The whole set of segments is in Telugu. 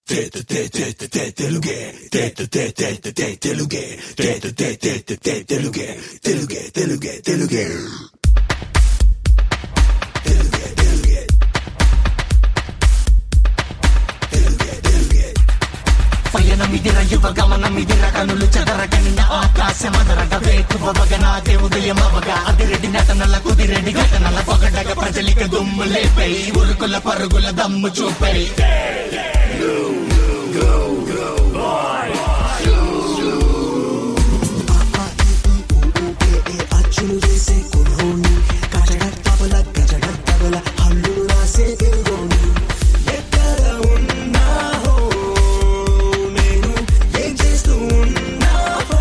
తెలుగే తెలుగే తెలుగే తెలుగే తెలుగే తెలుగే తెలుగే పయనమిదిర యువ గమనమిదిర కనులు చెదరగనిన ఆకాశమదరగ వేకువగన దేవుదయమవగా అదిరెడ్డి నటనల కుదిరెడ్డి ఘటనల పొగడగ ప్రజలిక దుమ్ము లేపై ఉరుకుల పరుగుల దమ్ము చూపై అచ్చులు వేసే కుర్రోని కచడ తబల గజడ తబల హల్లు రాసే తెలుగోని ఎక్కడ ఉన్నాహో నేను ఏం చేస్తూ ఉన్నాహో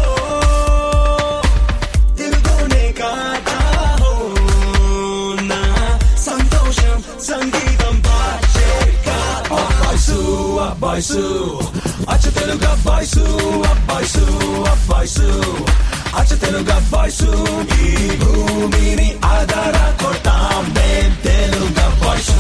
తెలుగోనే కాదాహో నా సంతోషం సంగీతం భాషేగా అబ్బాయిసు అబ్బాయిసు అచ్చ తెలుగు అబ్బాయిసు అబ్బాయిసు అబ్బాయిసు అచ్చ తెలుగు అబ్బాయిసు ఈ భూమిని ఆధార కొట్టాం మేం తెలుగు అబ్బాయిసు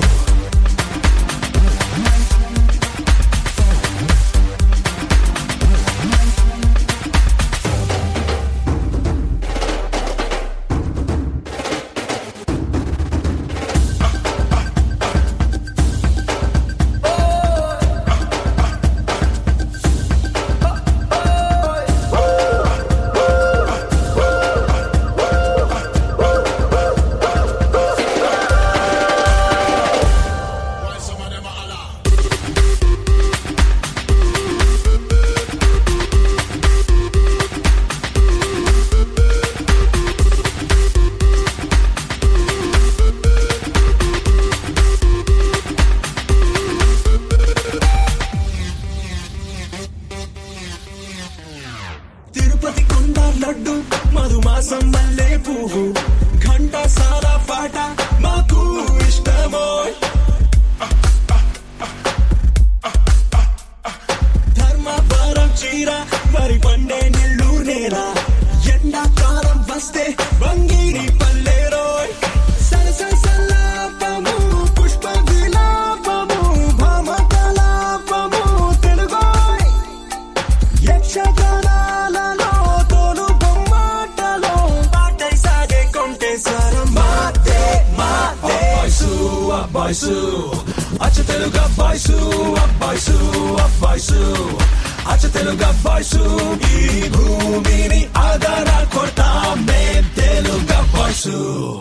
తిరుపతి కొండ లడ్డు మధుమాసం మల్లె పువ్వు ఘంట సారా పాట మాకు ఇష్టమో ధర్మవరం చీర వరి పండే నెల్లూరు నేల ఎండాకాలం వస్తే వంగిరి పల్లెరోయ్ సరస సల్లాపము పుష్ప విలాపము భామ కలాపము తెలుగోయ్ యక్షగానాలలో తోలు బొమ్మాటలో పాటై సాగే కొంటే స్వరం మాతే మాతే అబ్బాయిసు అబ్బాయిసు అచ్చ తెలుగు అబ్బాయిసు అబ్బాయిసు అబ్బాయిసు అచ్చ తెలుగు అబ్బాయిసు ఈ భూమిని ఆధార కొడతాం మేం తెలుగు అబ్బాయిసు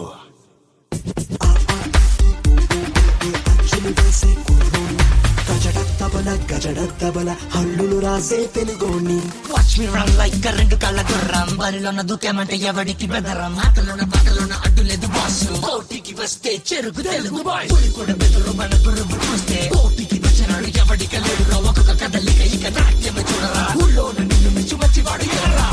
అచ్చులు వేసే కుర్రోని గజడ తబల గజడ తబల హల్లులు రాసే తెలుగోని watch me run like current కళ్ళ గుర్రం బరిలోన దూకేమంటే ఎవడికి బెదరం ఆటలోన పాటలోన అడ్డులేదు బాసు కోటికి వస్తే చెరుకు తెలుగు బాయ్ పులి కూడా బెదురు మన గురువు చూస్తే కోటికి వచ్చినాడు ఎవడికి లేడురా ఒక్కొక్క కదలిక ఇక నాట్యమే చూడరా ఊళ్ళోన నిన్ను మించు మంచివాడు ఎవరా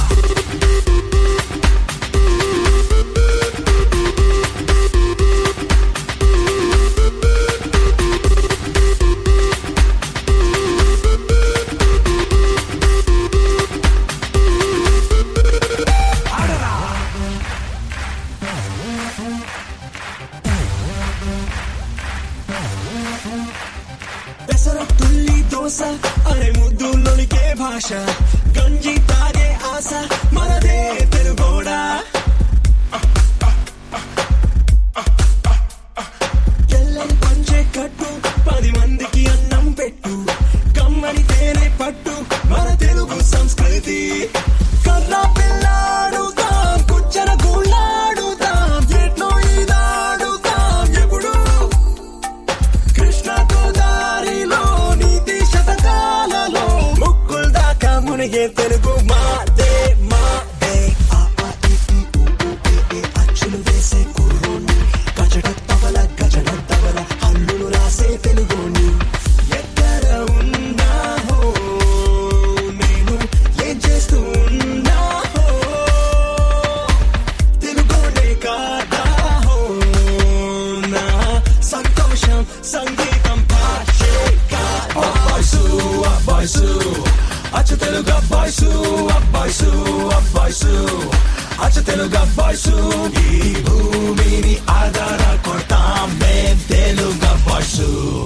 పెసరట్టుల్లి దోశ అరే ముద్దులొలికే భాష గంజి తాగే ఆశ మనదే తెలుగోడా ఎల్లని పంచే కట్టు పది మందికి అన్నం పెట్టు కమ్మని తేనె పట్టు మన తెలుగు సంస్కృతి కర్ర పిల్లాడుతాం కుచ్చన గుళ్ళాడుతాం ఎట్లో ఈదాడుతాం ఎప్పుడు కృష్ణ గోదారిలో నీతి శతకాలలో ముక్కుల దాకా మునిగే తెలుగు మాదే మాదే ఆ, ఆ, ఈ, ఈ, ఊ, ఊ, ఏ, ఏ, అచ్చులు వేసే కుర్రోని గజడ తబల గజడ తబల హల్లులు రాసే తెలుగోని ఎక్కడ ఉన్నాహో నేను ఏం చేస్తూ ఉన్నాహో తెలుగోనే కాదాహో నా సంతోషం సంగీతం భాషేగా అబ్బాయిసు అబ్బాయిసు అచ్చ తెలుగు అబ్బాయిసు అబ్బాయిసు అబ్బాయిసు అచ్చ తెలుగు అబ్బాయిసు ఈ భూమిని ఆధార కొడతాం మేం తెలుగు అబ్బాయిసు